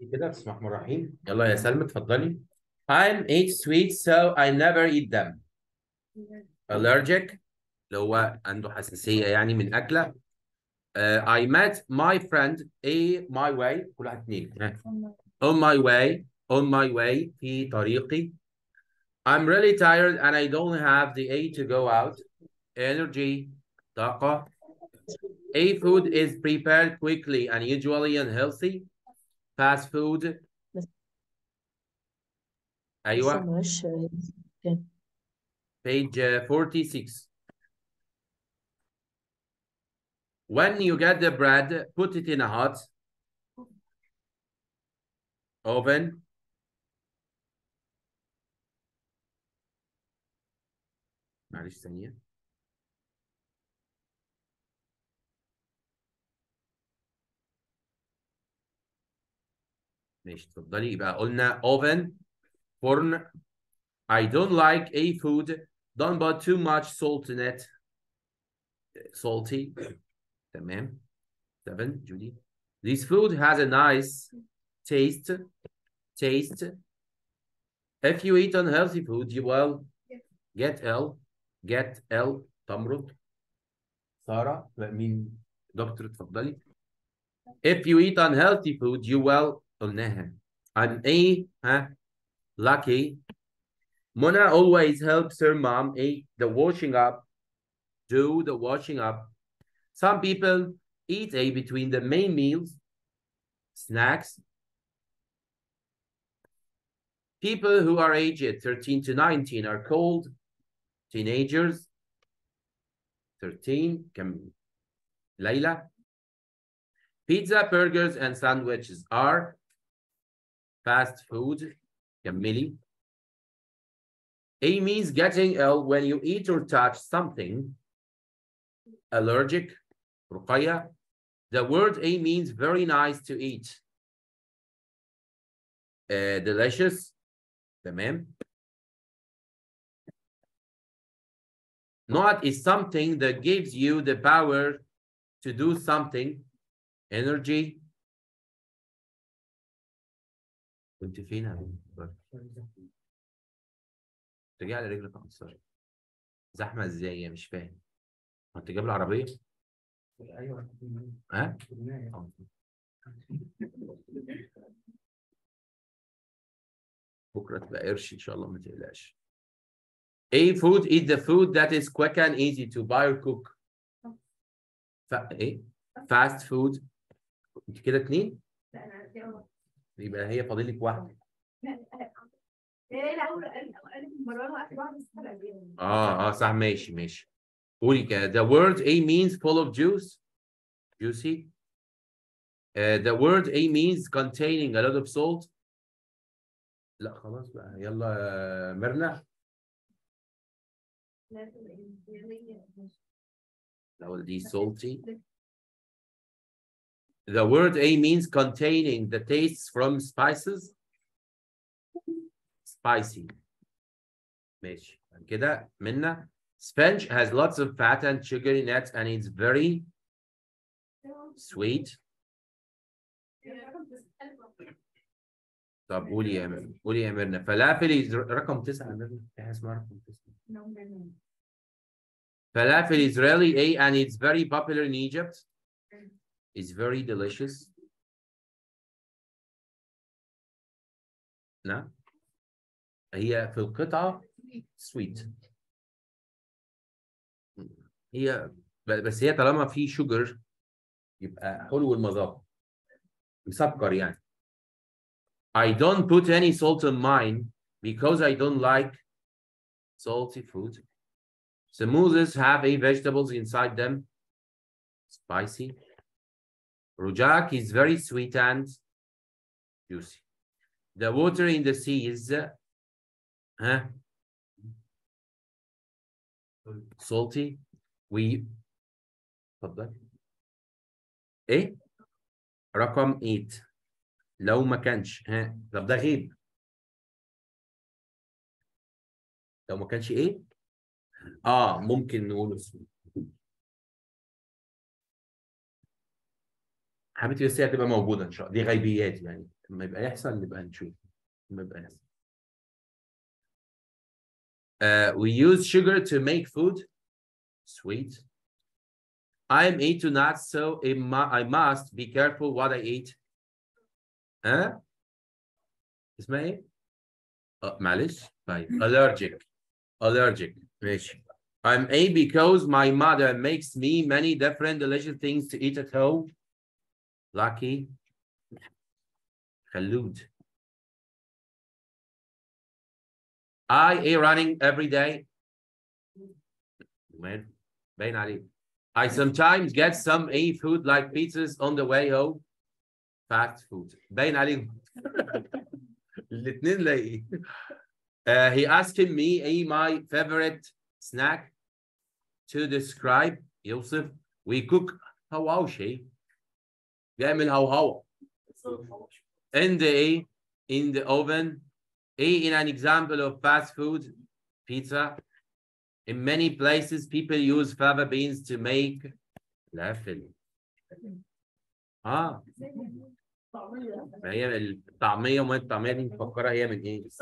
كده بسم الله الرحمن الرحيم يلا يا سلمى اتفضلي I'm eat sweets so I never eat them allergic اللي هو عنده حساسية يعني من أكلة uh, I met my friend a my way كل واحد اتنين ها. on my way on my way في طريقي I'm really tired and I don't have the A to go out energy طاقة A food is prepared quickly and usually unhealthy fast food أيوة لسه معلش كام page uh, 46 when you get the bread put it in a hot oven معلش ثانية ماشي اتفضلي يبقى قلنا oven فرن I don't like a food don't put too much salt in it salty تمام seven Judy this food has a nice taste taste if you eat unhealthy food you will get ill get ill تمرض سارة لا مين دكتور اتفضلي if you eat unhealthy food you will قلناها I'm a ها lucky Mona always helps her mom eat the washing up do the washing up some people eat a between the main meals snacks people who are aged 13 to 19 are called teenagers 13 كم ليلى pizza burgers and sandwiches are fast food كملي A means getting ill when you eat or touch something allergic رقية the word A means very nice to eat uh, delicious تمام Not is something that gives you the power to do something energy كنت فين يا بنت؟ رجع لي رجل 15 زحمه ازاي مش فاهم هو انت جايب العربيه ايوه ها كنا آه. بكره تبقى قرش ان شاء الله ما تقلقش A food is the food that is quick and easy to buy or cook. ف... ايه؟ fast food. انت كده اتنين؟ يبقى هي فاضل لك واحده. اه اه صح ماشي ماشي. قولي كده. The word A means full of juice. Juicy. Uh, the word A means containing a lot of salt. لا خلاص بقى يلا يا ميرنا. لو دي salty. The word A means containing the tastes from spices. Spicy. ماشي كده منا Spinach has lots of fat and sugar in it and it's very sweet. طب قولي يا ميرنا قولي يا ميرنا فلافل is رقم تسعة يا ميرنا في حاجة اسمها رقم تسعة Falafel is really a and it's very popular in Egypt. It's very delicious. نعم هي في القطعة sweet. هي ب- بس هي طالما في شوجر يبقى حلو المذاق مسكر يعني. I don't put any salt in mine because I don't like salty food. Smoothies have a vegetables inside them. Spicy. Rujak is very sweet and juicy. The water in the sea is huh, salty. We اتفضل. ايه؟ رقم 8 لو ما كانش ها طب ده غيب لو ما كانش ايه؟ اه ممكن نقول اسمه حبيبتي بس هي هتبقى موجوده ان شاء الله دي غيبيات يعني لما يبقى يحصل نبقى نشوف لما يبقى يحصل Uh, we use sugar to make food sweet. I'm eat nuts, so it mu- I must be careful what I eat. ها؟ اسمها ايه؟ آه معلش طيب allergic allergic ماشي I'm A because my mother makes me many different delicious things to eat at home. Lucky. خلود. I A running every day. Man, باين عليه. I sometimes get some A food like pizzas on the way home. Fast food. باين عليهم. الاثنين لاقي. Uh, he asking me a my favorite snack to describe يوصف we cook هواوشي بيعمل هوهوة in the in the oven a in an example of fast food pizza in many places people use fava beans to make لافل اه ما هي الطعمية وما الطعمية دي مفكرة هي من ايه؟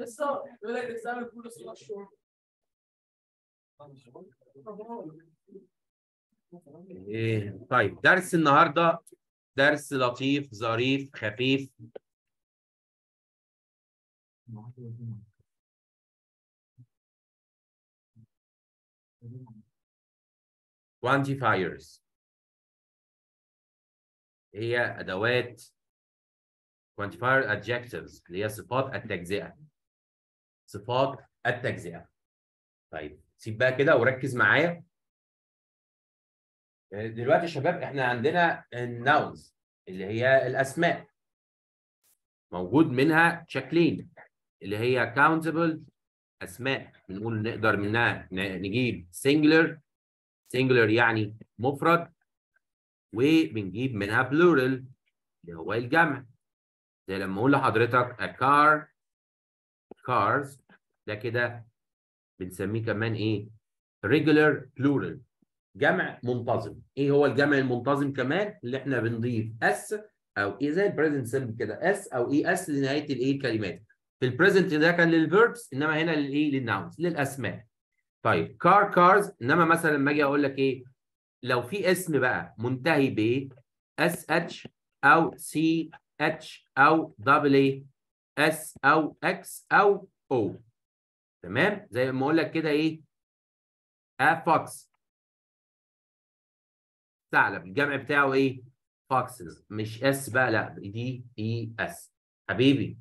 إيه طيب درس النهارده درس لطيف ظريف خفيف quantifiers هي ادوات quantifier adjectives اللي هي صفات التجزئه صفات التجزئه طيب سيب بقى كده وركز معايا دلوقتي يا شباب احنا عندنا الناونز اللي هي الاسماء موجود منها شكلين اللي هي countable اسماء بنقول نقدر منها ن- نجيب singular singular يعني مفرد وبنجيب منها plural اللي هو الجمع زي لما اقول لحضرتك a car cars ده كده بنسميه كمان ايه regular plural جمع منتظم ايه هو الجمع المنتظم كمان اللي احنا بنضيف اس او ايه زي البريزنت سيمبل كده اس او اي اس لنهايه الايه الكلمات في البريزنت ده كان للفيربس انما هنا للايه للناونز للاسماء طيب كار كارز انما مثلا لما اجي اقول لك ايه لو في اسم بقى منتهي ب اس اتش او سي اتش او دبل اي اس او اكس او او تمام زي ما اقول لك كده ايه ا فوكس ثعلب الجمع بتاعه ايه فوكسز مش اس بقى لا دي اي اس حبيبي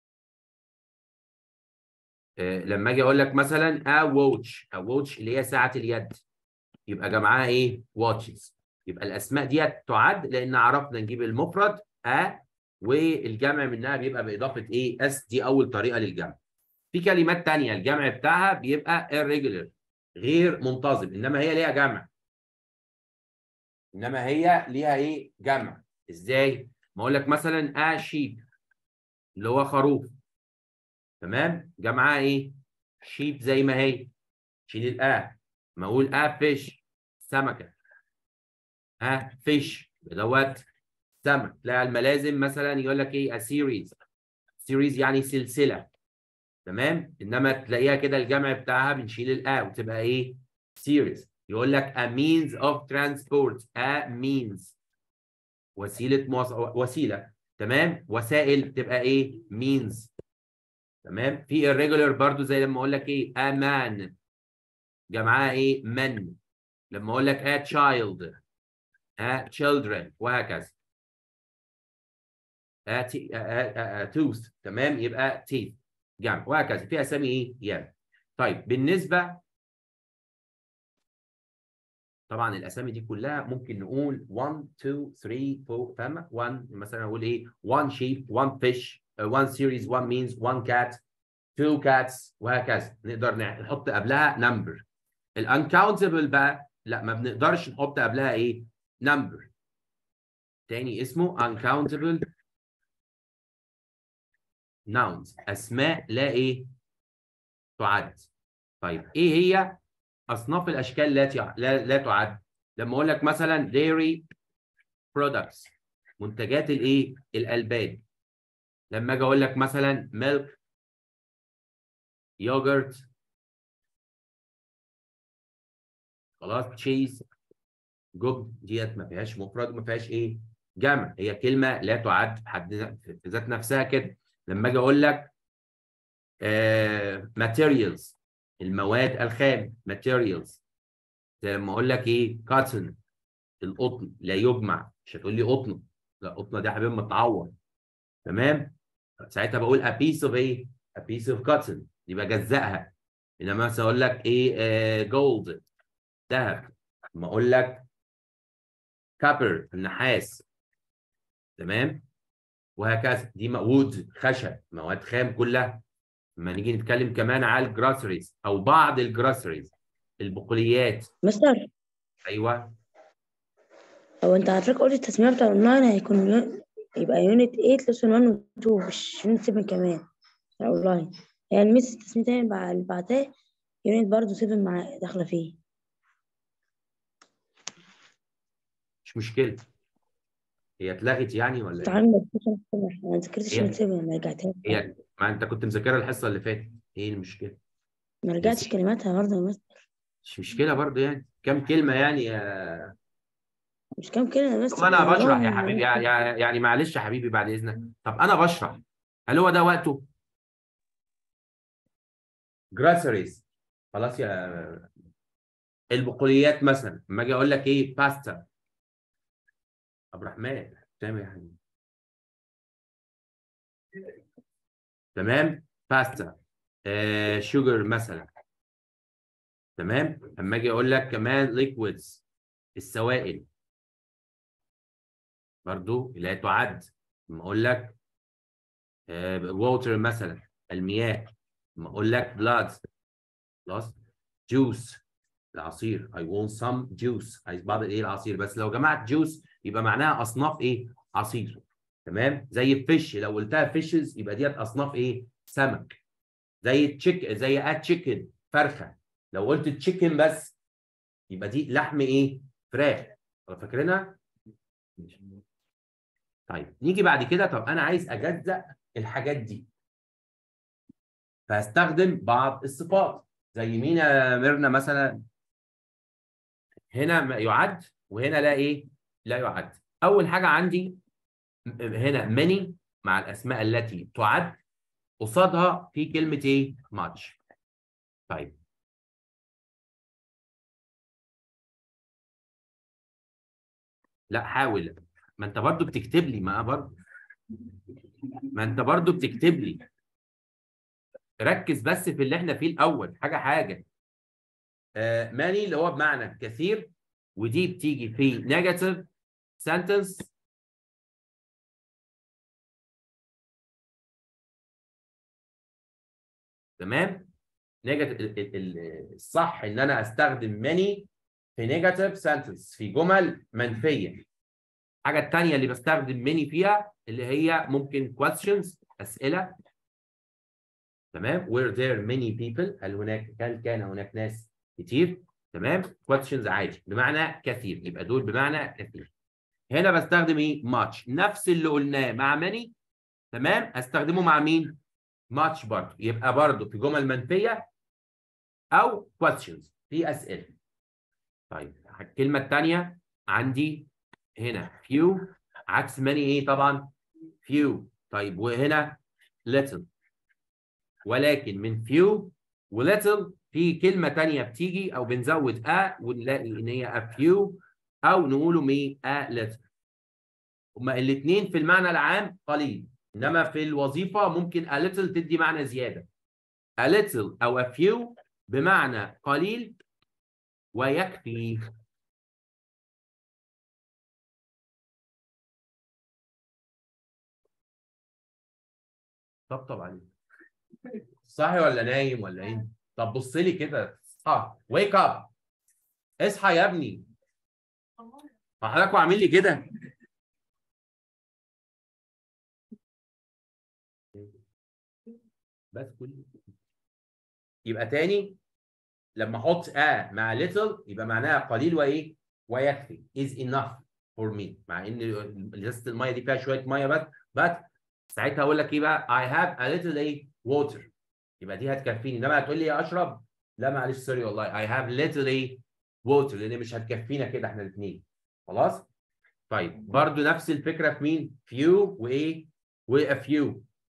آه لما اجي اقول لك مثلا ا ووتش ا ووتش اللي هي ساعه اليد يبقى جمعها ايه واتشز يبقى الاسماء دي تعد لان عرفنا نجيب المفرد ا والجمع منها بيبقى باضافه ايه اس دي اول طريقه للجمع في كلمات تانية الجمع بتاعها بيبقى irregular غير منتظم انما هي ليها جمع انما هي ليها ايه جمع ازاي ما اقول لك مثلا ا شيب اللي هو خروف تمام جمعها ايه شيب زي ما هي شيل الآ ما اقول ا فيش سمكه ها فيش دوت سمك تلاقي الملازم مثلا يقول لك ايه سيريز سيريز يعني سلسله تمام انما تلاقيها كده الجمع بتاعها بنشيل الآ وتبقى ايه سيريز يقول لك a means of transport a means وسيله موص... وسيله تمام وسائل تبقى ايه means تمام في irregular برضو زي لما اقول لك ايه a man جمعها ايه من لما اقول لك a child a children وهكذا a, t- a, a, a tooth تمام يبقى teeth جمع وهكذا في اسامي ايه يعني طيب بالنسبه طبعا الاسامي دي كلها ممكن نقول 1 2 3 4 فاهمه 1 مثلا اقول ايه 1 sheep 1 fish 1 series 1 means 1 cat 2 cats وهكذا نقدر نحط قبلها number الانكاونتبل بقى لا ما بنقدرش نحط قبلها ايه number تاني اسمه uncountable nouns اسماء لا ايه تعد طيب ايه هي اصناف الاشكال لا تع... لا, لا تعد لما اقول لك مثلا dairy products منتجات الايه الالبان لما اجي اقول لك مثلا ميلك يوجرت خلاص تشيز جبن ديت ما فيهاش مفرد ما فيهاش ايه جمع هي كلمه لا تعد في حد في ذات نفسها كده لما اجي اقول لك ماتيريالز المواد الخام ماتيريالز زي لما اقول لك ايه كاتن القطن لا يجمع مش هتقول لي قطن لا قطنه دي يا حبيبي متعور تمام ساعتها بقول a piece of ايه a piece of cotton يبقى جزأها انما مثلا اقول لك ايه جولد ذهب لما اقول لك كابر النحاس تمام وهكذا دي وود خشب مواد خام كلها لما نيجي نتكلم كمان على الجراسريز او بعض الجراسريز البقوليات مستر ايوه هو انت حضرتك قلت التسمية بتاع الاونلاين هيكون يو... يبقى يونت 8 لسون 1 و 2 مش يونت 7 كمان الاونلاين هي الميس التسمية تاني اللي بعدها يونت برضه 7 مع داخلة فيه مش مشكله هي اتلغت يعني ولا تعالى ما تذاكرش ما ذاكرتش هي- يونت 7 ما رجعتهاش هي ما انت كنت مذاكرها الحصه اللي فاتت ايه المشكله ما رجعتش كلماتها برضه يا مستر مش مشكله برضو يعني كم كلمه يعني يا مش كام كلمة يا مستر طب انا والله بشرح يا ما- حبيبي يعني, يعني يعني معلش يا حبيبي بعد اذنك طب انا بشرح هل هو ده وقته جراسريز خلاص يا البقوليات مثلا لما اجي اقول لك ايه باستا عبد الرحمن تمام يا حبيبي تمام باستا آه شوجر مثلا تمام لما اجي اقول لك كمان ليكويدز السوائل برضو لا تعد لما اقول لك ووتر مثلا المياه لما اقول لك بلاد خلاص جوس العصير I want some juice عايز بعض ايه العصير بس لو جمعت جوس يبقى معناها اصناف ايه عصير تمام زي الفيش لو قلتها فيشز يبقى ديت اصناف ايه سمك زي تشيك زي ات تشيكن فرخه لو قلت تشيكن بس يبقى دي لحم ايه فراخ فاكرينها طيب نيجي بعد كده طب انا عايز اجزأ الحاجات دي فهستخدم بعض الصفات زي مين يا ميرنا مثلا هنا ما يعد وهنا لا ايه لا يعد اول حاجه عندي هنا many مع الاسماء التي تعد قصادها في كلمه ايه much طيب لا حاول ما انت برضو بتكتب لي ما برضو ما انت برضو بتكتب لي ركز بس في اللي احنا فيه الاول حاجه حاجه آه ماني اللي هو بمعنى كثير ودي بتيجي في نيجاتيف سنتنس تمام نيجاتيف الصح ان انا استخدم ماني في نيجاتيف سنتنس في جمل منفيه الحاجه الثانيه اللي بستخدم ماني فيها اللي هي ممكن questions اسئله تمام were there many people هل هناك هل كان هناك ناس كتير تمام questions عادي بمعنى كثير يبقى دول بمعنى كثير هنا بستخدم ايه much نفس اللي قلناه مع many تمام استخدمه مع مين much برضه يبقى برضه في جمل منفيه او questions في اسئله طيب الكلمه الثانيه عندي هنا few عكس many ايه طبعا few طيب وهنا little ولكن من few و little في كلمة تانية بتيجي أو بنزود a ونلاقي إن هي a few أو نقوله مي a little هما الاتنين في المعنى العام قليل إنما في الوظيفة ممكن a little تدي معنى زيادة a little أو a few بمعنى قليل ويكفي طبطب عليه صاحي ولا نايم ولا ايه؟ طب بص لي كده اصحى ويك اب اصحى يا ابني ما حضرتك عامل لي كده بس كل يبقى تاني لما احط ا مع little يبقى معناها قليل وايه؟ ويكفي is enough for me مع ان ازازه الميه دي فيها شويه ميه بس بس ساعتها اقول لك ايه بقى I have a little ايه water يبقى دي هتكفيني انما هتقول لي اشرب لا معلش سوري والله I have little ايه water لان مش هتكفينا كده احنا الاثنين خلاص طيب برضو نفس الفكره في مين few وايه و a few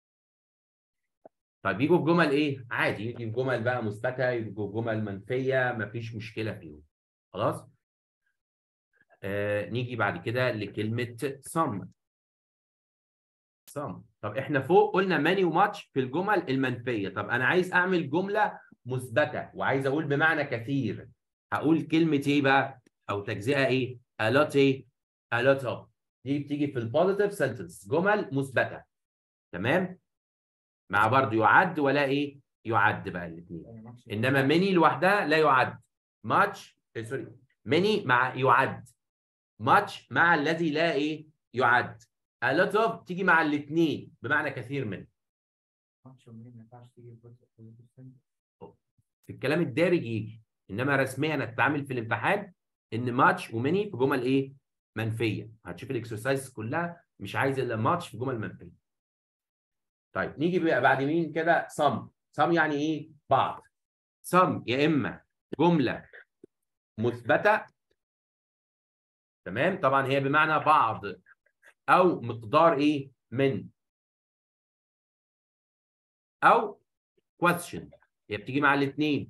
طيب يجوا في جمل ايه عادي يجي في جمل بقى مثبته يجوا في جمل منفيه مفيش مشكله فيهم خلاص آه نيجي بعد كده لكلمه some some طب احنا فوق قلنا many وماتش في الجمل المنفيه طب انا عايز اعمل جمله مثبته وعايز اقول بمعنى كثير هقول كلمه ايه بقى او تجزئه ايه a lot ايه a lot of دي بتيجي في البوزيتيف سنتنس جمل مثبته تمام مع برضه يعد ولا ايه يعد بقى الاثنين انما many لوحدها لا يعد much سوري many مع يعد much مع الذي لا ايه يعد a lot of تيجي مع الاثنين بمعنى كثير من في الكلام الدارج يجي انما رسميا هتتعامل في الامتحان ان much ومني في جمل ايه منفيه هتشوف الاكسرسايز كلها مش عايز الا much في جمل منفيه طيب نيجي بقى بعد مين كده some some يعني ايه بعض some يا اما جمله مثبته تمام طبعا هي بمعنى بعض او مقدار ايه من او question هي بتيجي مع الاثنين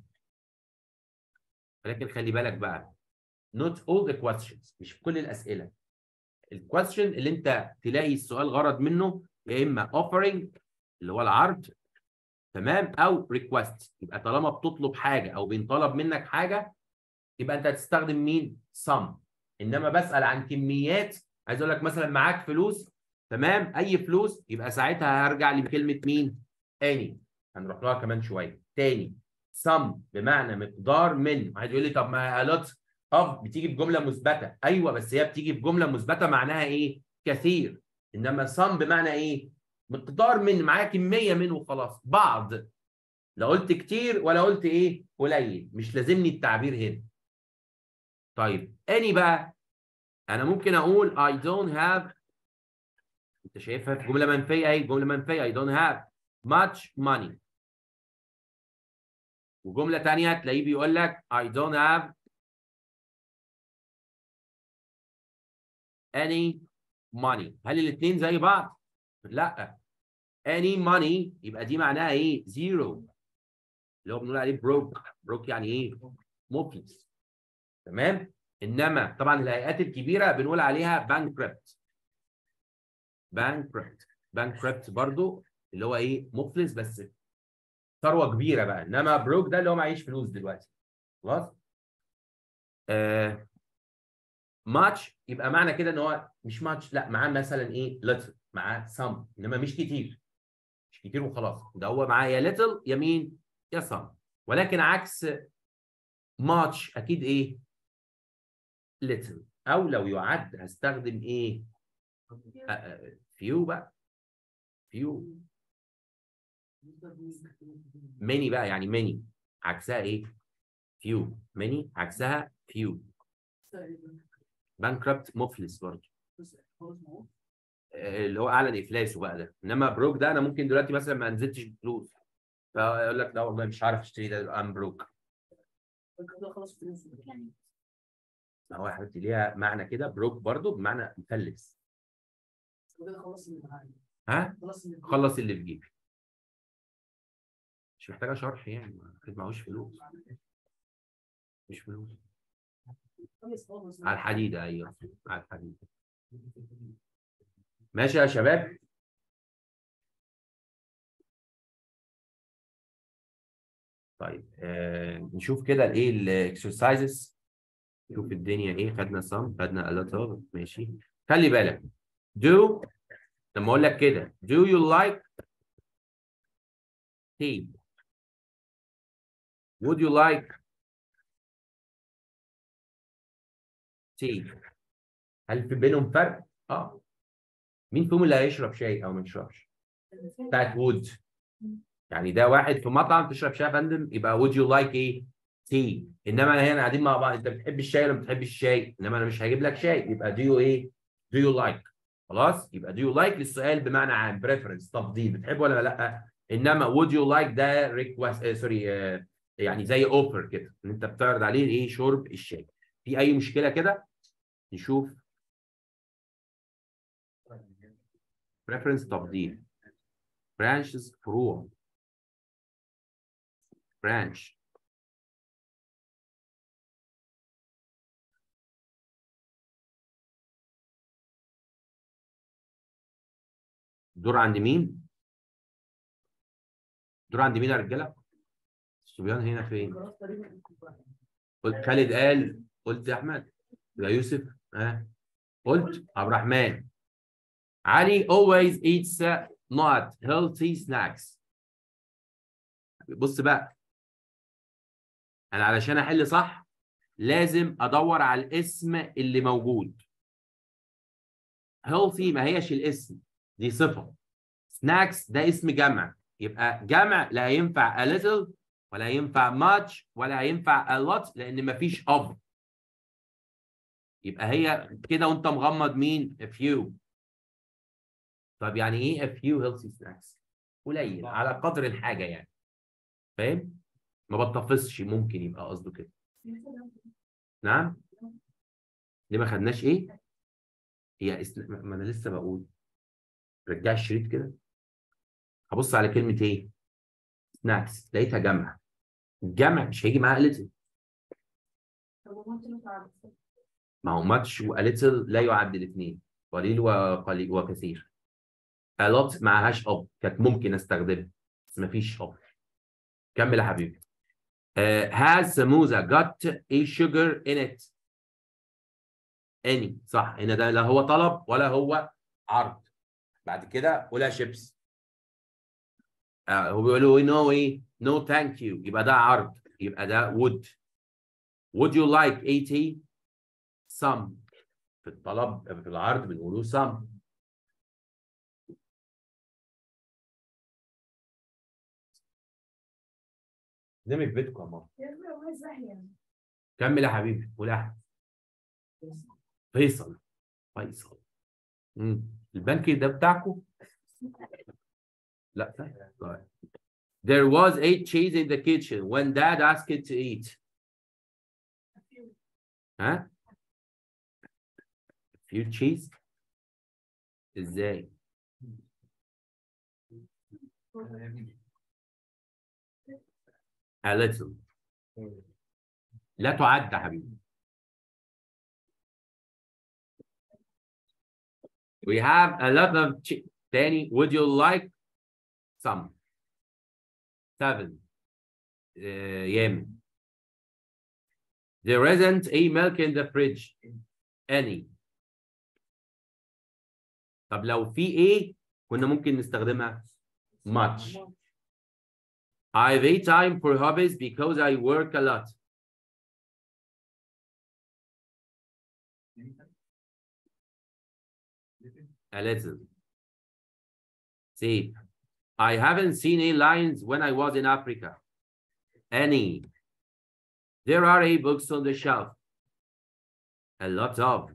ولكن خلي بالك بقى not all the questions مش في كل الاسئله الكويستشن اللي انت تلاقي السؤال غرض منه يا اما offering اللي هو العرض تمام او request يبقى طالما بتطلب حاجه او بينطلب منك حاجه يبقى انت هتستخدم مين some انما بسال عن كميات عايز اقول لك مثلا معاك فلوس تمام اي فلوس يبقى ساعتها هرجع لي بكلمه مين any هنروح لها كمان شويه تاني some بمعنى مقدار من عايز يقول لي طب ما a lot of بتيجي بجمله مثبته ايوه بس هي بتيجي بجمله مثبته معناها ايه كثير انما some بمعنى ايه مقدار من معايا كميه منه وخلاص بعض لا قلت كتير ولا قلت ايه قليل مش لازمني التعبير هنا طيب اني بقى انا ممكن اقول I don't have انت شايفها في جمله منفيه اهي جمله منفيه I don't have much money وجمله ثانيه تلاقيه بيقول لك I don't have any money هل الاثنين زي بعض؟ لا any money يبقى دي معناها ايه؟ زيرو اللي هو بنقول عليه broke broke يعني ايه؟ مفلس تمام؟ انما طبعا الهيئات الكبيره بنقول عليها bankrupt bankrupt bankrupt برضو اللي هو ايه؟ مفلس بس ثروه كبيره بقى انما بروك ده اللي هو معيش فلوس دلوقتي خلاص؟ آه ماتش يبقى معنى كده ان هو مش ماتش لا معاه مثلا ايه little معاه some انما مش كتير مش كتير وخلاص ده هو معاه يا little يا مين يا some ولكن عكس ماتش اكيد ايه little او لو يعد هستخدم ايه فيو بقى فيو many بقى يعني many عكسها ايه فيو many عكسها فيو bankrupt مفلس برضه اللي هو اعلن افلاسه بقى ده انما بروك ده انا ممكن دلوقتي مثلا ما نزلتش بفلوس فيقول لك لا والله مش عارف اشتري ده ام بروك ما هو يا حبيبتي ليها معنى كده بروك برضه بمعنى مفلس ها خلص اللي في جيبي مش محتاجه شرح يعني ما معهوش فلوس مش فلوس على الحديدة أيوه على الحديدة ماشي يا شباب طيب آه نشوف كده الايه الاكسرسايزز نشوف الدنيا ايه خدنا سم خدنا a lot of ماشي خلي بالك do لما اقول لك كده do you like tea would you like tea هل في بينهم فرق؟ اه مين فيهم اللي هيشرب شاي او ما يشربش؟ بتاعت وود يعني ده واحد في مطعم تشرب شاي يا فندم يبقى would you like ايه؟ تي انما انا هنا قاعدين مع بعض انت بتحب الشاي ولا ما بتحبش الشاي انما انا مش هجيب لك شاي يبقى دو يو ايه دو يو لايك خلاص يبقى دو يو لايك للسؤال بمعنى عام بريفرنس تفضيل بتحب ولا لا انما would you like ده ريكوست سوري يعني زي اوفر كده ان انت بتعرض عليه ايه شرب الشاي في اي مشكله كده نشوف preference تفضيل branches فروع branch دور عند مين؟ دور عند مين يا رجاله؟ الصبيان هنا فين؟ قلت خالد قال قلت يا احمد يا يوسف ها قلت عبد الرحمن علي always eats uh, not healthy snacks بص بقى انا علشان احل صح لازم ادور على الاسم اللي موجود healthy ما هيش الاسم دي صفه snacks ده اسم جمع يبقى جمع لا ينفع a little ولا ينفع much ولا ينفع a lot لان مفيش of يبقى هي كده وانت مغمض مين a few طب يعني ايه a few healthy snacks قليل على قدر الحاجه يعني فاهم ما بتطفصش ممكن يبقى قصده كده نعم ليه ما خدناش ايه هي اسم... ما انا لسه بقول رجع الشريط كده هبص على كلمه ايه سناكس لقيتها جمع الجمع مش هيجي معاها ليتل ما هو ماتش وليتل لا يعد الاثنين قليل وقليل وكثير الوت معهاش اب كانت ممكن استخدمها بس ما فيش اب كمل يا حبيبي uh, has samosa got a sugar in it any صح هنا ده لا هو طلب ولا هو عرض بعد كده ولا شيبس uh, هو بيقولوا نو ايه نو ثانك يو يبقى ده عرض يبقى ده would would you like 80 some في الطلب في العرض بنقوله some نامي في بيتكم يا ماما كمل يا حبيبي قول احمد فيصل فيصل مم. البنك ده بتاعكم لا طيب There was eight cheese in the kitchen when dad asked it to eat. ها؟ few cheese؟ ازاي؟ a little لا تعد يا حبيبي we have a lot of cheese تاني would you like some seven uh, Yemen there isn't a milk in the fridge any طب لو في ايه كنا ممكن نستخدمها much I have a time for hobbies because I work a lot. A little. See, I haven't seen any lions when I was in Africa. Any. There are eight books on the shelf. A lot of.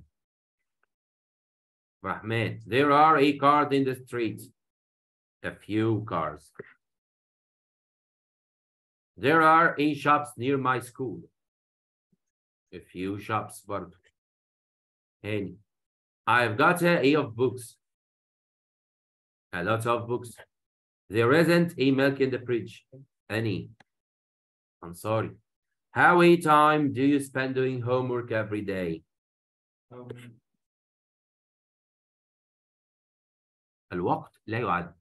Rahman. There are eight cars in the street. A few cars. There are eight shops near my school. A few shops برضه. And I've got a A of books. A lot of books. There isn't a milk in the fridge. Any. I'm sorry. How many time do you spend doing homework every day? الوقت لا يعد.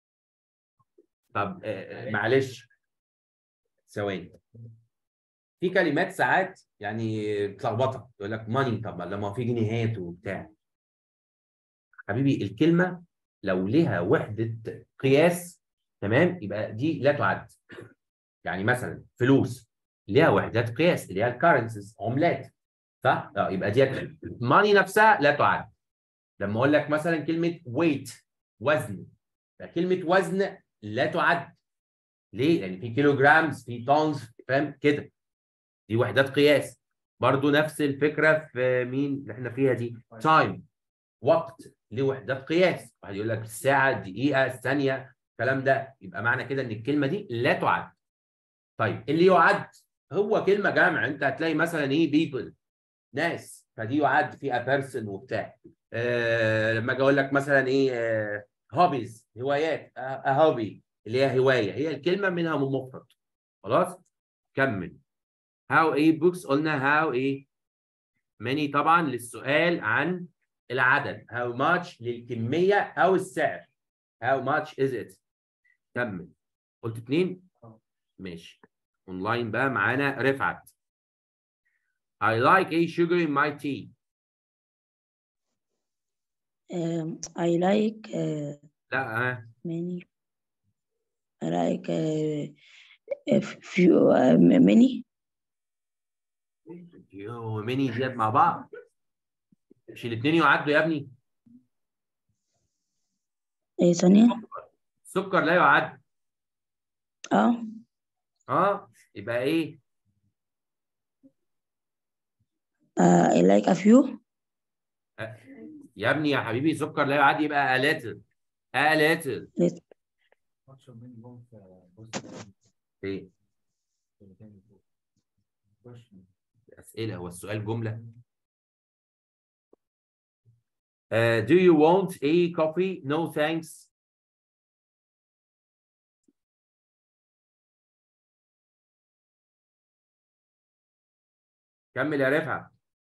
طب آه، معلش ثواني في كلمات ساعات يعني تلخبطك يقول لك ماني طب لما في جنيهات وبتاع حبيبي الكلمه لو لها وحده قياس تمام يبقى دي لا تعد يعني مثلا فلوس ليها وحدات قياس اللي هي الكارنسيز عملات صح؟ اه يبقى دي ماني نفسها لا تعد لما اقول لك مثلا كلمه ويت وزن كلمه وزن لا تعد ليه؟ لان في كيلو جرامز في تونز فاهم كده دي وحدات قياس برضو نفس الفكره في مين اللي احنا فيها دي تايم وقت لوحدات قياس واحد يقول لك الساعه الدقيقه الثانيه الكلام ده يبقى معنى كده ان الكلمه دي لا تعد طيب اللي يعد هو كلمه جامع انت هتلاقي مثلا ايه بيبل ناس فدي يعد فيها بيرسون وبتاع آه لما اجي اقول لك مثلا ايه آه هوبيز هوايات هوبي اللي هي هوايه هي الكلمه منها من مفرد خلاص كمل هاو ايه بوكس قلنا هاو ايه ماني طبعا للسؤال عن العدد how much للكميه او السعر how much is it كمل قلت اتنين ماشي اونلاين بقى معانا رفعت I like a sugar in my tea um, I like uh, لا ها many I like uh, a few uh, many يو ميني ديت مع بعض مش الاثنين يعدوا يا ابني ايه ثانية السكر لا يعد اه اه يبقى ايه uh, I like a few يا ابني يا حبيبي سكر لا يعد يبقى a little a little Little. ايه اسئله هو السؤال جمله Uh, do you want a coffee? No, thanks. كمل يا رفعت.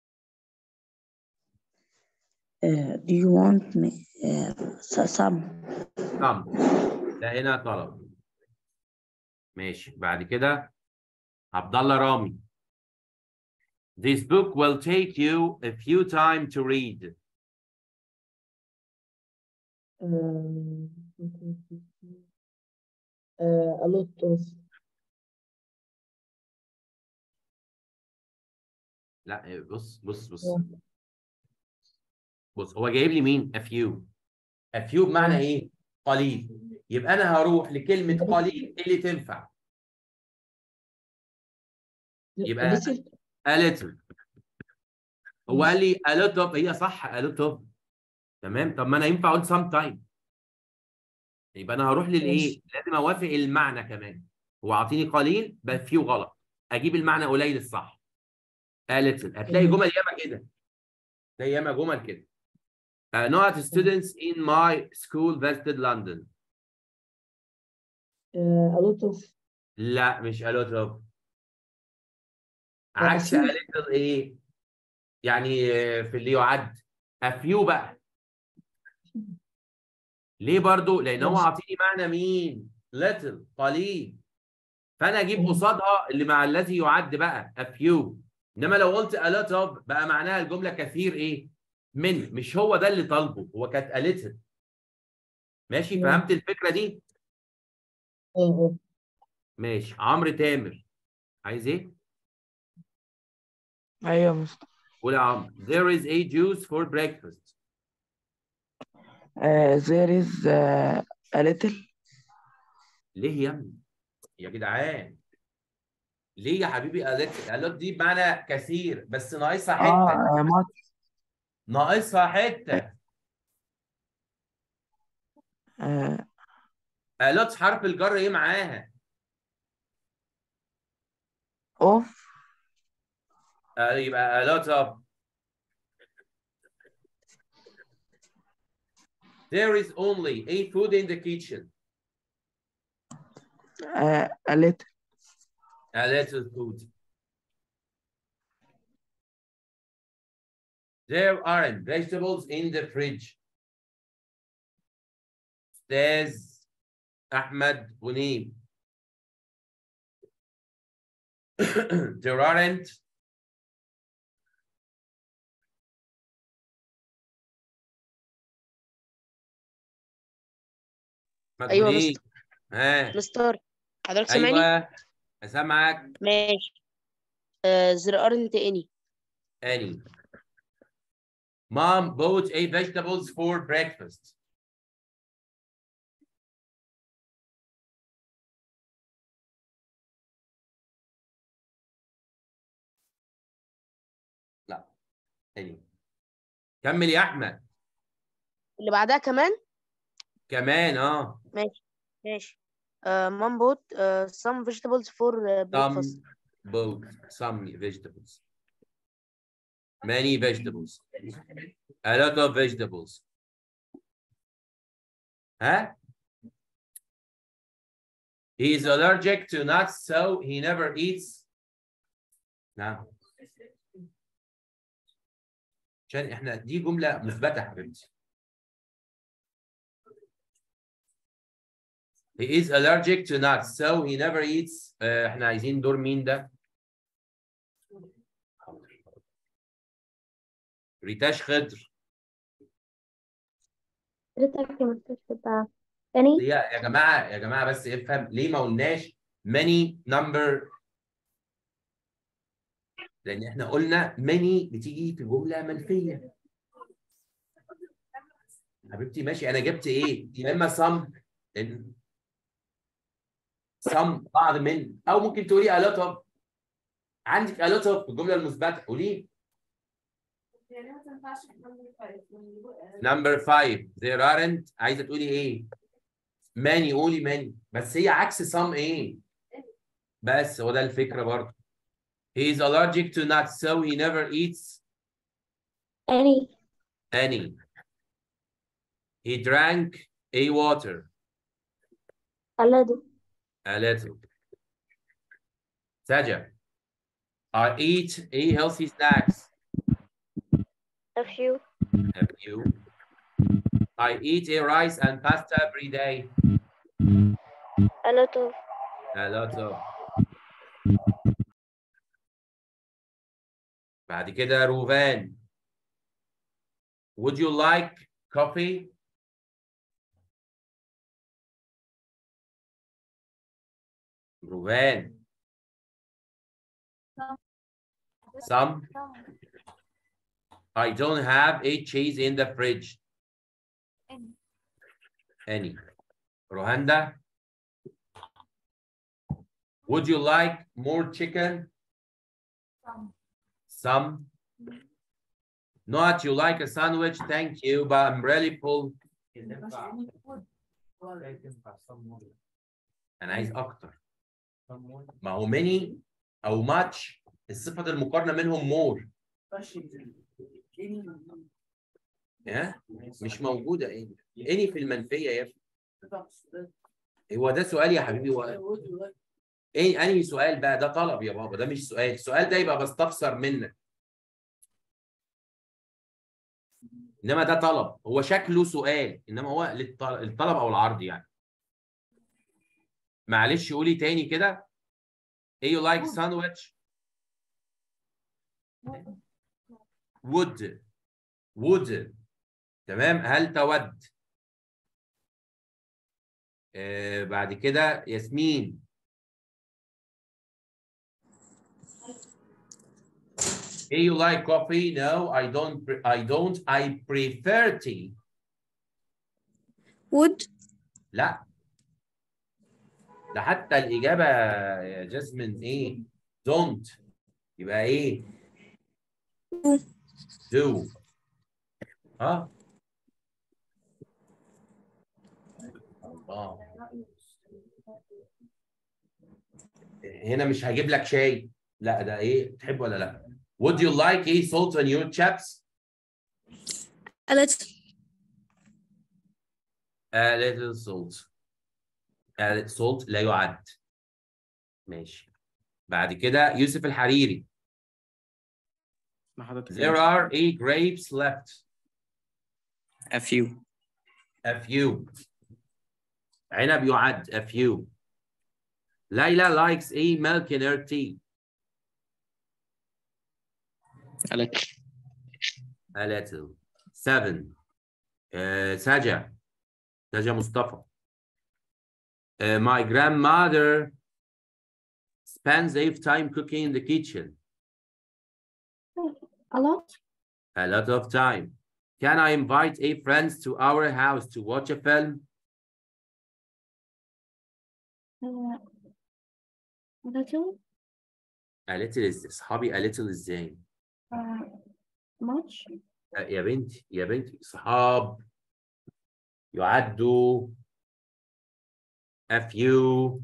uh, do you want me uh, s- some نعم ده هنا طلب. ماشي بعد كده عبد الله رامي. This book will take you a few time to read. um, uh, a lot of لا بص بص بص بص هو جايب لي مين؟ a few. a few بمعنى ايه؟ قليل. يبقى انا هروح لكلمة قليل اللي تنفع. يبقى little a little. هو قال لي a lot of هي صح a lot of. تمام؟ طب ما انا ينفع اقول some time. يبقى انا هروح للايه؟ لازم اوافق المعنى كمان. هو عاطيني قليل بس few غلط. اجيب المعنى قليل الصح. a little. هتلاقي مم. جمل ياما كده. تلاقي ياما جمل كده. Uh, not students in my school visited London. uh, a lot of لا مش a lot of. عكس a few. little ايه؟ يعني آه، في اللي يعد a few بقى. ليه برضو؟ لأن هو ماشي. عاطيني معنى مين؟ little قليل. فأنا أجيب مم. قصادها اللي مع الذي يعد بقى a few. إنما لو قلت a lot of بقى معناها الجملة كثير إيه؟ من مش هو ده اللي طالبه هو كانت a little. ماشي مم. فهمت الفكرة دي؟ uh, ماشي عمرو تامر عايز إيه؟ ايوه مست... قول يا عمرو there is a juice for breakfast uh, there is uh, a little ليه يا ابني يا جدعان ليه يا حبيبي قالت قالت دي بمعنى كثير بس ناقصها حته اه much ناقصها حته uh, قالت حرف الجر ايه معاها of آه يبقى قالت of there is only a food in the kitchen uh, a little a little food there aren't vegetables in the fridge استاذ احمد غنيم there aren't أحمد أيوة غنيم. مستر. ها مستر حضرتك سامعني؟ ايوه اسامعك ماشي آه there aren't any اني Mom bought a vegetables for breakfast. any كمل يا احمد اللي بعدها كمان كمان اه ماشي uh, mom bought uh, some vegetables for uh, breakfast some both some vegetables many vegetables a lot of vegetables ها he is allergic to nuts so he never eats نعم عشان احنا دي جملة مثبتة يا حبيبتي He is allergic to nuts, so he never eats. آه، احنا عايزين دور مين ده؟ ريتاش خضر حضرتك يا مستر تبقى تاني هي يا جماعة يا جماعة بس افهم ليه ما قلناش many number لأن احنا قلنا many بتيجي في جملة منفية حبيبتي ماشي أنا جبت إيه؟ يا إما some لأن some بعض من أو ممكن تقولي a lot of عندك a lot of في الجملة المثبتة قولي number five there aren't عايزة تقولي إيه؟ many قولي many بس هي عكس some إيه؟ بس هو ده الفكرة برضه he is allergic to nuts so he never eats any any he drank a water a little a little Saja I eat a healthy snacks a few a few I eat a rice and pasta every day a lot of a lot of بعد كده روفان Would you like coffee? روفان Some. I don't have a cheese in the fridge. Any. Rohanda. Would you like more chicken? Some. Not you like a sandwich, thank you, but I'm really full. أنا عايز أكتر. ما هو many أو much الصفة المقارنة منهم more. ها؟ مش موجودة إيه؟ any في المنفية يا ابني. هو ده سؤال يا حبيبي هو ايه انهي سؤال بقى ده طلب يا بابا ده مش سؤال السؤال ده يبقى بستفسر منك انما ده طلب هو شكله سؤال انما هو للط- الطلب او العرض يعني معلش قولي تاني كده ايه you like sandwich would would تمام هل تود آه بعد كده ياسمين Hey, you like coffee? No, I don't. pre- I don't. I prefer tea. would لا. ده حتى الإجابة يا جاسمين إيه؟ don't. يبقى إيه؟ Do. do. ها؟ الله. هنا مش هجيب لك شاي. لا ده إيه؟ تحب ولا لا؟ Would you like a salt on your chips? a little A little salt. A little salt لا يعد. ماشي. بعد كده يوسف الحريري. ما حضرتك There are eight grapes left. A few. A few. عنب يعد. A few. Layla likes a milk in her tea. A little. A little. Seven. Uh, Saja. Saja Mustafa. Uh, my grandmother spends a time cooking in the kitchen. a lot A lot of time. Can I invite a friend to our house to watch a film? uh, a little A little is أصحابي a little ازاي؟ uh, much آه، يا بنتي يا بنتي صحاب يعدوا a few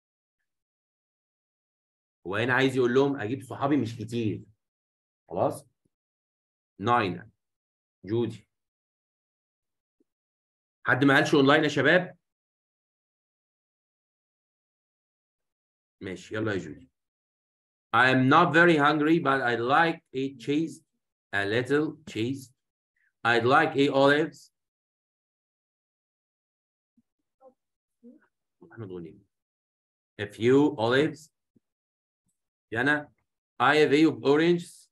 هو هنا عايز يقول لهم اجيب صحابي مش كتير خلاص ناين جودي حد ما قالش اونلاين يا شباب ماشي يلا يا جودي I am not very hungry but I'd like eat cheese a little cheese I'd like eat olives محمد غنيم a few olives جنى I have a of oranges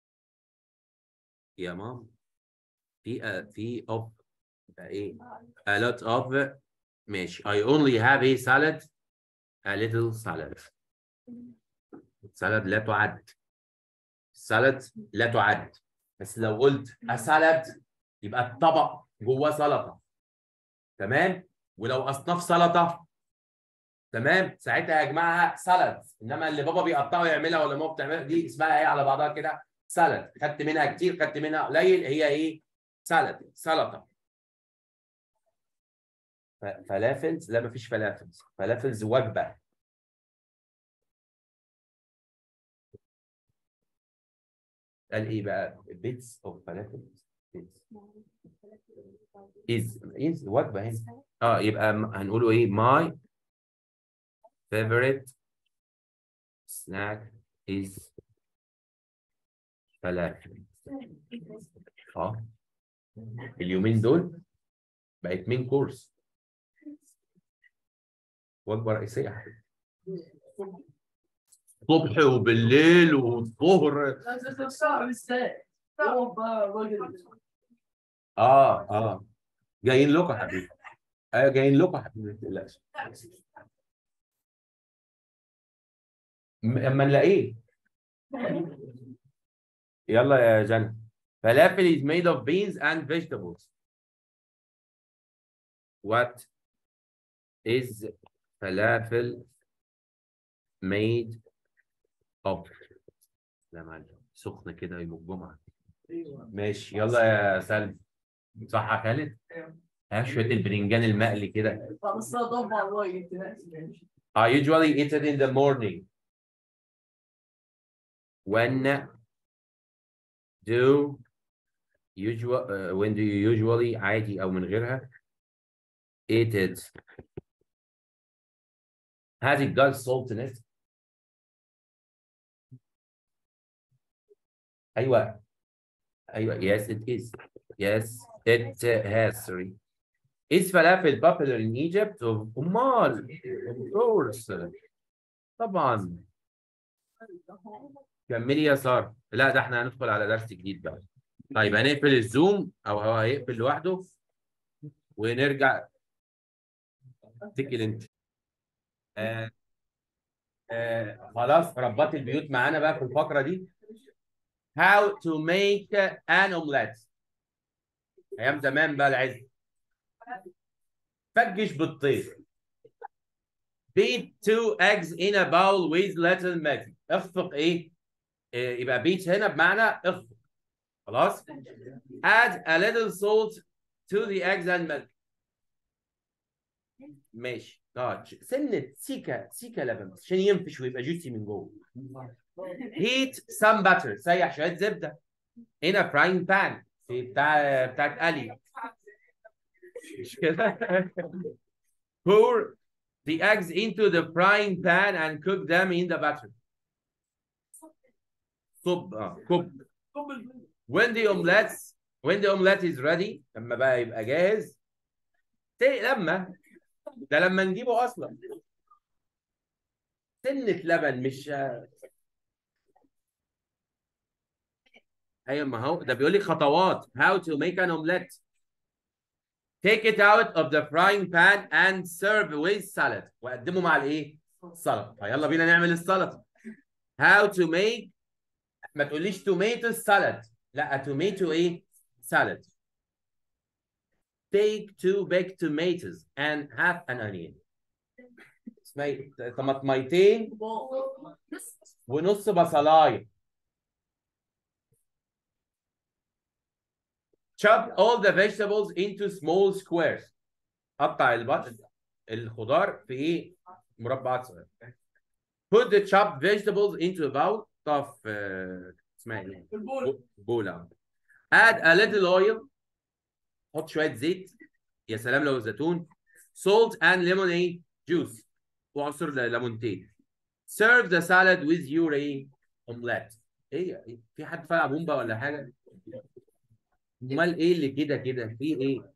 يا مام في uh, في of يبقى ايه a lot of ماشي I only have a salad a little salad salad لا تعد salad لا تعد بس لو قلت a salad يبقى الطبق جواه سلطة تمام ولو أصناف سلطة تمام ساعتها يجمعها سلد انما اللي بابا بيقطعه يعملها ولا ماما بتعملها دي اسمها ايه على بعضها كده سلد خدت منها كتير خدت منها قليل هي ايه سلد سلطه ف- فلافلز لا مفيش فلافلز فلافلز وجبه قال ايه بقى بيتس اوف فلافلز از از وجبه هنا اه يبقى م- هنقوله ايه ماي favorite snack is فلافل اه اليومين دول بقت مين كورس وجبه رئيسيه يا حبيبي. الصبح وبالليل والظهر اه اه جايين لكم يا حبيبي ايوه جايين لكم يا حبيبي ما تقلقش م- اما نلاقيه يلا يا جنى فلافل is made of beans and vegetables what is falafel made of لا معلش سخنة كده يوم الجمعة ماشي يلا يا سلمى صح يا خالد؟ ها شوية البرنجان المقلي كده I usually eat it in the morning when do usual uh, when do you usually عادي او من غيرها eat it has it got salt in it ايوه ايوه yes it is yes it uh, has sorry is falafel popular in Egypt امال of course طبعا كملي يا ساره لا ده احنا هندخل على درس جديد بقى طيب هنقفل الزوم او هو هيقفل لوحده ونرجع اتكل انت آه آه خلاص ربات البيوت معانا بقى في الفقره دي how to make an omelette ايام زمان بقى العز فجش بالطيب beat two eggs in a bowl with little milk اخفق ايه إيه، يبقى beat هنا بمعنى اخفق خلاص add a little salt to the eggs and milk ماشي اه سنة سيكا سيكا لبن بس عشان ينفش ويبقى جوسي من جوه heat some butter سيح شوية زبدة in a frying pan في بتاع بتاعت ألي مش كده pour the eggs into the frying pan and cook them in the butter صب اه كب when the omelette when the omelette is ready لما بقى يبقى جاهز ت- لما ده لما نجيبه اصلا سنة لبن مش ايوه ما هو ده بيقول لي خطوات how to make an omelette take it out of the frying pan and serve with salad وقدمه مع الايه سلطه فيلا بينا نعمل السلطه how to make ما تقوليش tomato salad لا tomato ايه salad take two baked tomatoes and half an onion اسمها ايه طماطميتين ونص بصلايه chop all the vegetables into small squares قطع البط الخضار في ايه مربعات صغيره put the chopped vegetables into a bowl طف آه، اسمها ايه بولة add a little oil حط شويه زيت يا سلام لو زيتون salt and lemonade juice وعصر ليمونتين serve the salad with your ايه omelette ايه إيه؟ في حد فرع بومبا ولا حاجه امال ايه اللي كده كده في ايه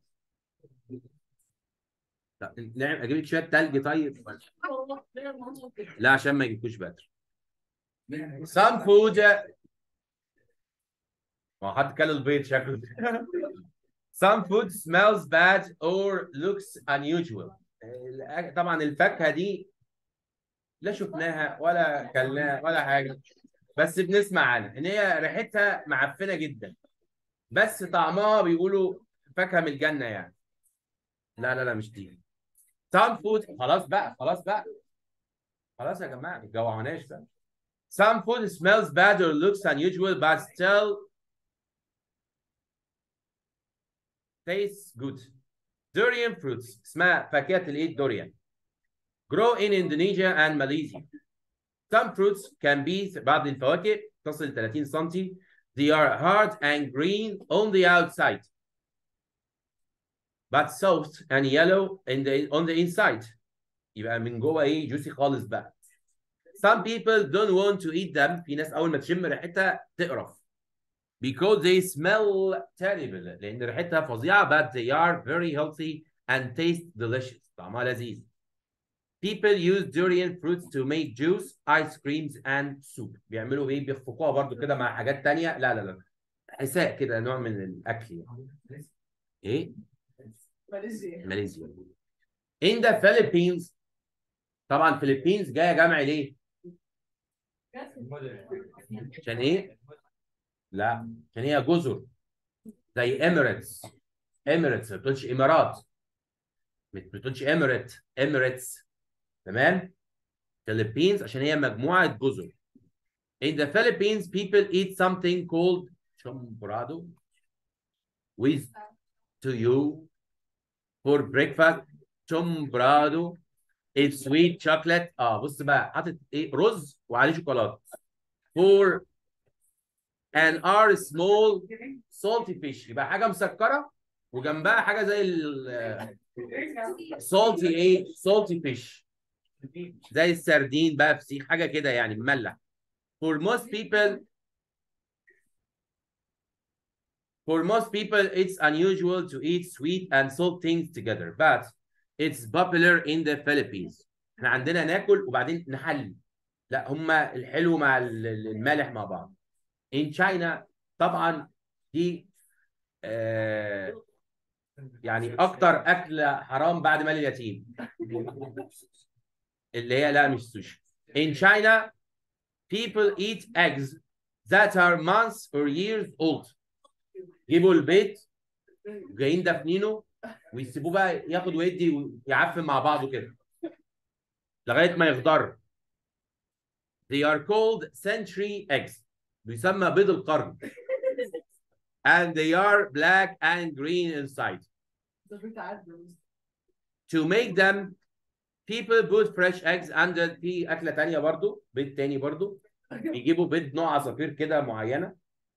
طب نعم اجيب لك شويه تلج طيب لا عشان ما يجيبوش بدري some food ما هو حد كل البيض شكله some food smells bad or looks unusual الأك- طبعا الفاكهه دي لا شفناها ولا كلناها ولا حاجه بس بنسمع عنها ان هي ريحتها معفنه جدا بس طعمها بيقولوا فاكهه من الجنه يعني لا لا لا مش دي some food خلاص بقى خلاص بقى خلاص يا جماعه ما تجوعناش بقى some food smells bad or looks unusual but still tastes good durian fruits اسمها فاكهه الايه durian grow in Indonesia and Malaysia some fruits can be بعض الفواكه تصل 30 سم they are hard and green on the outside but soft and yellow in the, on the inside يبقى من جوه ايه جوسي خالص بقى some people don't want to eat them في ناس اول ما تشم ريحتها تقرف because they smell terrible لان ريحتها فظيعه but they are very healthy and taste delicious طعمها لذيذ people use durian fruits to make juice ice creams and soup بيعملوا ايه بيخفقوها برضو كده مع حاجات تانية لا لا لا حساء كده نوع من الاكل يعني. ايه ماليزيا in the Philippines طبعا Philippines جايه جمع ليه عشان ايه لا عشان هي جزر زي اميريتس اميريتس ما بتقولش امارات ما بتقولش اميريت اميريتس تمام Philippines عشان هي مجموعه جزر in the Philippines people eat something called chombrado with to you for breakfast chombrado it's sweet chocolate اه بص بقى حاطط ايه رز وعليه شوكولاته for and are small salty fish يبقى حاجه مسكره وجنبها حاجه زي ال salty ايه salty fish زي السردين بقى فسيخ حاجه كده يعني مملح for most people For most people, it's unusual to eat sweet and salt things together, but it's popular in the Philippines. احنا عندنا ناكل وبعدين نحلي. لا هما الحلو مع ال- ال- المالح مع بعض. In China طبعا دي آه يعني اكتر اكل حرام بعد مال اليتيم. اللي هي لا مش سوشي. In China, people eat eggs that are months or years old. جيبوا البيت جايين دافنينه ويسيبوه بقى ياخد ويدي ويعفن مع بعضه كده لغايه ما يخضر they are called century eggs بيسمى بيض القرن and they are black and green inside to make them people put fresh eggs under في اكله تانية برضو بيض تاني برضو يجيبوا بيض نوع عصافير كده معينه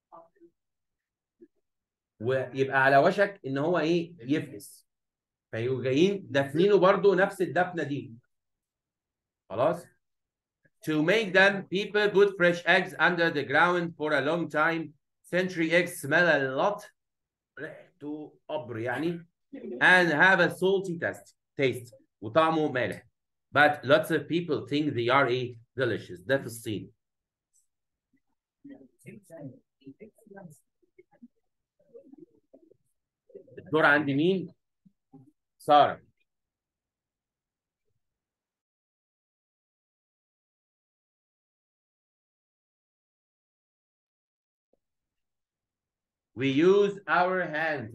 ويبقى على وشك ان هو ايه يفقس فيبقوا جايين دافنينه برضو نفس الدفنه دي خلاص to make them people put fresh eggs under the ground for a long time century eggs smell a lot ريحته قبر يعني and have a salty taste taste وطعمه مالح but lots of people think they are a delicious ده في الصين الدور عند مين؟ سارة We use our hand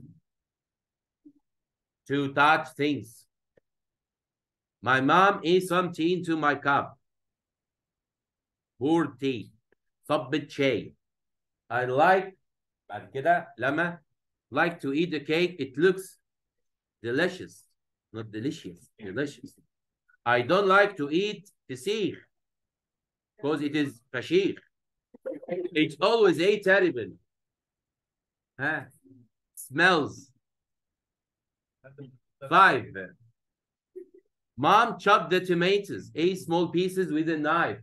to touch things. My mom is some tea into my cup. Pour tea. صبة شاي. I like بعد كده لما like to eat the cake, it looks delicious. Not delicious, delicious. I don't like to eat فسيخ because it is فشيخ. It's always a terrible. Huh? Smells. Five. Mom chopped the tomatoes, a small pieces with a knife.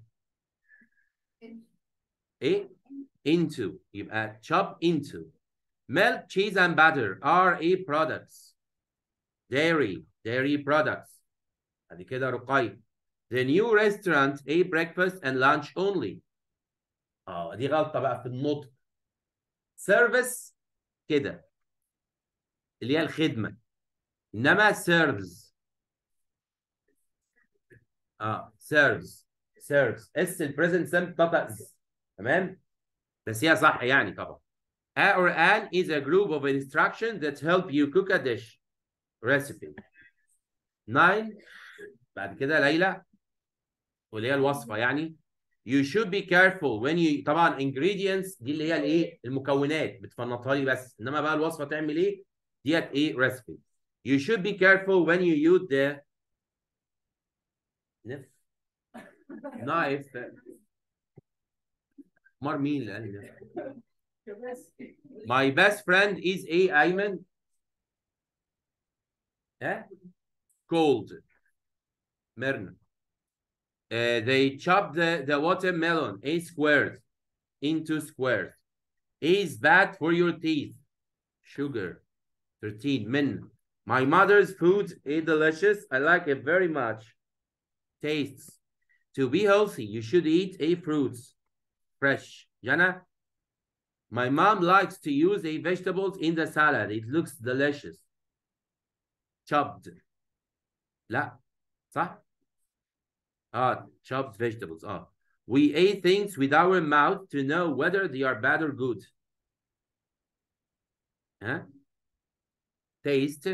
A into يبقى chop into. Milk, cheese, and butter are a products. Dairy, dairy products. ادي كده رقي. The new restaurant a breakfast and lunch only. اه دي غلطة بقى في النطق. Service كده. اللي هي الخدمة. انما serves. اه serves serves اس البريزنت سم تطأز تمام بس هي صح يعني طبعا A or an is a group of instructions that help you cook a dish recipe nine بعد كده ليلى واللي هي الوصفة يعني you should be careful when you طبعا ingredients دي اللي هي الايه المكونات بتفنطها لي بس انما بقى الوصفة تعمل ايه ديت ايه recipe you should be careful when you use the نف نايف مار مين اللي قال لي ده؟ My best friend is a أيمن ها cold ميرنا Uh, they chop the, the watermelon a squares into squares. A is bad for your teeth. Sugar. 13. Min. My mother's food is delicious. I like it very much. Tastes. To be healthy, you should eat a fruits. Fresh. Jana? My mom likes to use a vegetables in the salad. It looks delicious. Chopped. لا صح؟ Ah, chopped vegetables. Ah. We ate things with our mouth to know whether they are bad or good. Huh? Taste.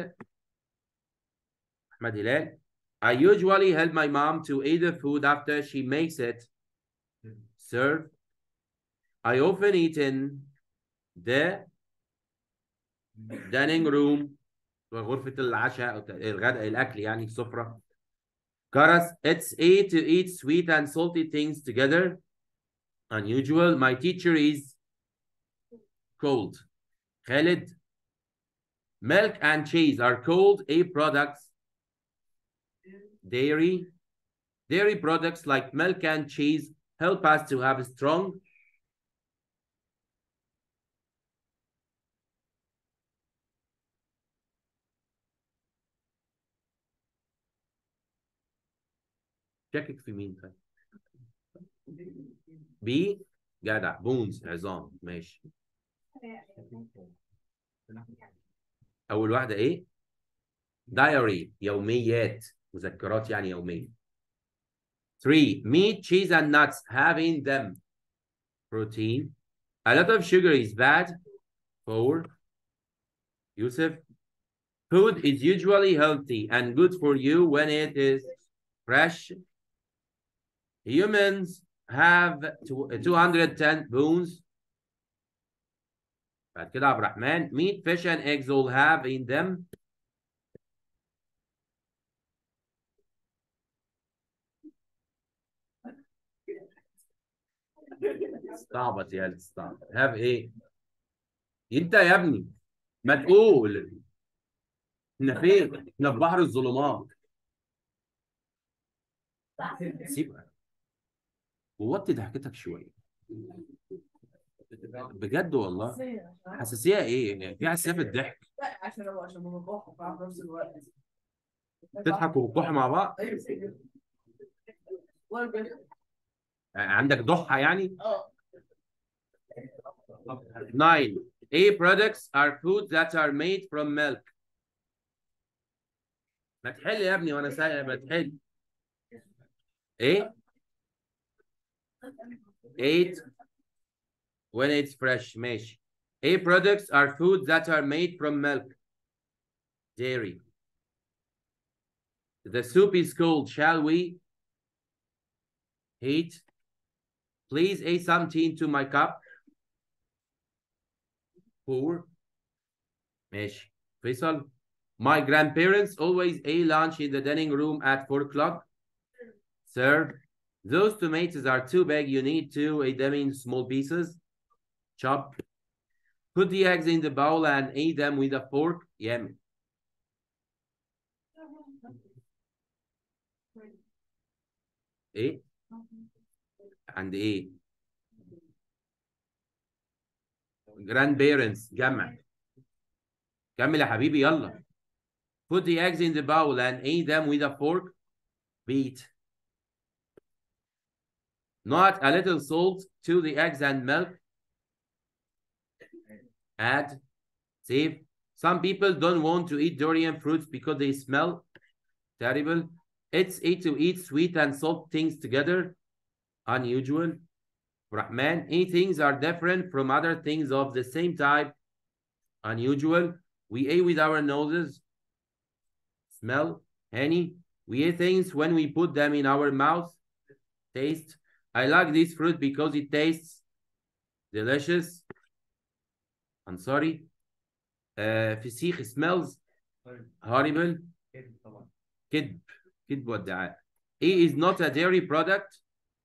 Ahmad Hilal. I usually help my mom to eat the food after she makes it. Serve. I often eat in the dining room غرفة العشاء أو الغداء الأكل يعني السفرة. Karas, it's A to eat sweet and salty things together. Unusual. My teacher is cold. Khalid, milk and cheese are cold A products. Dairy, dairy products like milk and cheese help us to have a strong شكك في مين طيب بي جدع بونز عظام ماشي اول واحده ايه دايري يوميات مذكرات يعني يوميه 3 meat cheese and nuts have in them protein a lot of sugar is bad 4 Yusuf food is usually healthy and good for you when it is fresh Humans have 210 bones. بعد كده عبد الرحمن meat, fish, and eggs all have in them استعبط يا استعبط have ايه؟ انت يا ابني ما تقول احنا فين؟ احنا في بحر الظلمات سيبها ووطي ضحكتك شويه بجد والله حساسيه ايه في حساسيه في الضحك عشان هو عشان بنكح في نفس الوقت تضحك وبتكح مع بعض عندك ضحى يعني اه 9 A products are foods that are made from milk ما تحل يا ابني وانا سائل ما تحل ايه 8 when it's fresh ماشي A products are foods that are made from milk dairy the soup is cold shall we heat please add some tea into my cup pour ماشي فيصل My grandparents always ate lunch in the dining room at 4 o'clock. Sir, those tomatoes are too big. You need to eat them in small pieces. Chop. Put the eggs in the bowl and eat them with a fork. Yum. ايه عند ايه grandparents جمع كمل يا حبيبي يلا put the eggs in the bowl and eat them with a fork beat not a little salt to the eggs and milk add save some people don't want to eat durian fruits because they smell terrible it's eat to eat sweet and salt things together unusual Rahman, any things are different from other things of the same type. Unusual. We ate with our noses. Smell. Honey. We eat things when we put them in our mouth. Taste. I like this fruit because it tastes delicious. I'm sorry. Uh, فسيخ smells horrible. كذب. كذب وادعاء. It is not a dairy product.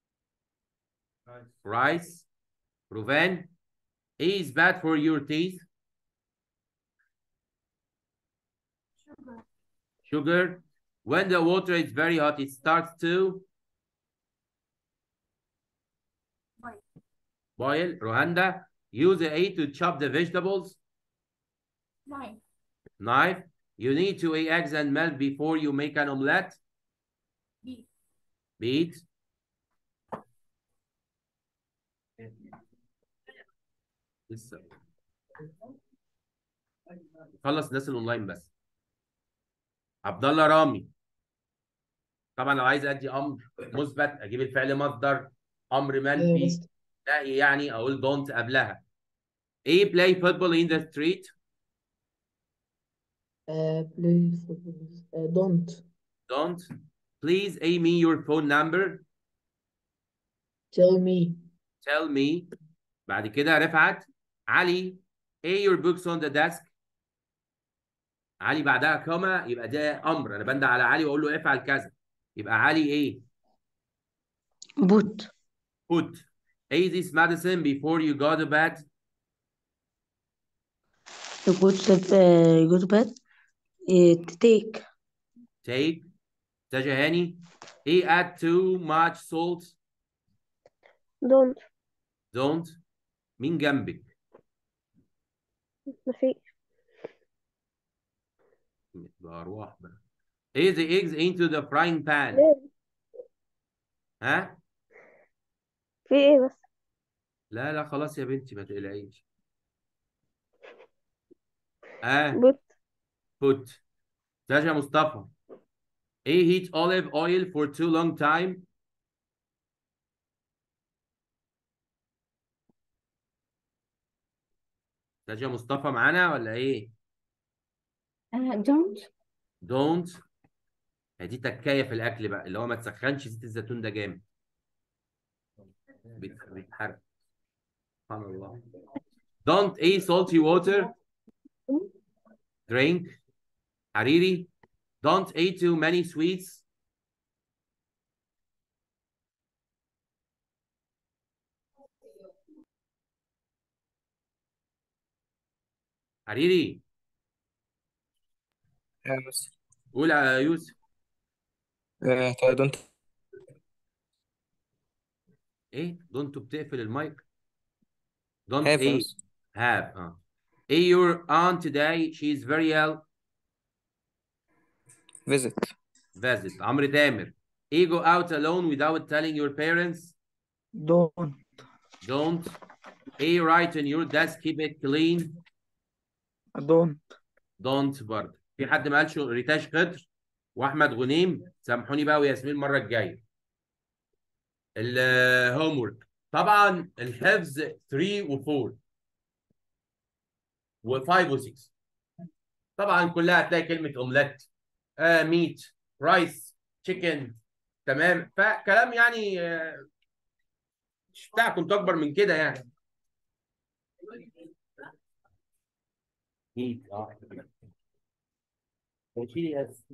rice, proven. A is bad for your teeth. Sugar. When the water is very hot, it starts to boil. Rohanda. Use a A to chop the vegetables. Nine. Knife. You need to eat eggs and milk before you make an omelette. Beat. Beat. لسه خلص الناس الاونلاين بس عبد الله رامي طبعا لو عايز ادي امر مثبت اجيب الفعل مصدر امر منفي لا يعني اقول don't قبلها ايه play football in the street Uh, play football. Uh, don't. don't please a me your phone number Tell me. tell me بعد كده رفعت علي A your books on the desk علي بعدها كوما يبقى ده امر انا بندى على علي واقول له افعل كذا يبقى علي ايه boot put A this medicine before you go to bed to go to uh, go to bed uh, to take take تجاهني A add too much salt don't don't مين جنبك مفيش بأرواح بقى A the eggs into the frying pan ليه ها في ايه بس لا لا خلاص يا بنتي ما تقلقيش اه بوت put تاجا مصطفى A heat olive oil for too long time تاجا مصطفى معانا ولا ايه don't don't دي تكايه في الاكل بقى اللي هو ما تسخنش زيت الزيتون ده جامد بيت- بيتحرق سبحان الله don't eat salty water drink حريري don't eat too many sweets حريري Yes. قول يا يوسف Uh, I don't ايه دونت بتقفل المايك don't have eat us. have اه ايه your aunt today she's very ill Visit. visit عمرو تامر ايه go out alone without telling your parents don't don't ايه write on your desk keep it clean don't don't برضه في حد ما قالش ريتاش خضر واحمد غنيم سامحوني بقى وياسمين المره الجايه الهوم ورك طبعا الحفظ 3 و4 و5 و6 طبعا كلها هتلاقي كلمه اومليت آه ميت رايس تشيكن تمام فكلام يعني آه، مش بتاع كنت اكبر من كده يعني هيت اه ماشي اس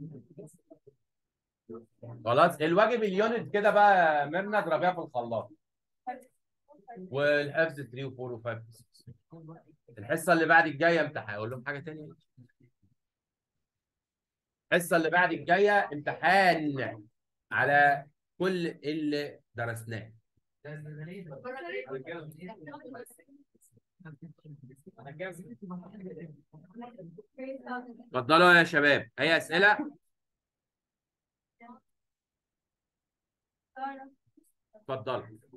خلاص الواجب اليونت كده بقى ميرنا اضربيها في الخلاط والحفظ 3 و4 و5 الحصه اللي بعد الجايه امتحان اقول لهم حاجه تانية الحصه اللي بعد الجايه امتحان على كل اللي درسناه اتفضلوا يا شباب اي اسئله اتفضلوا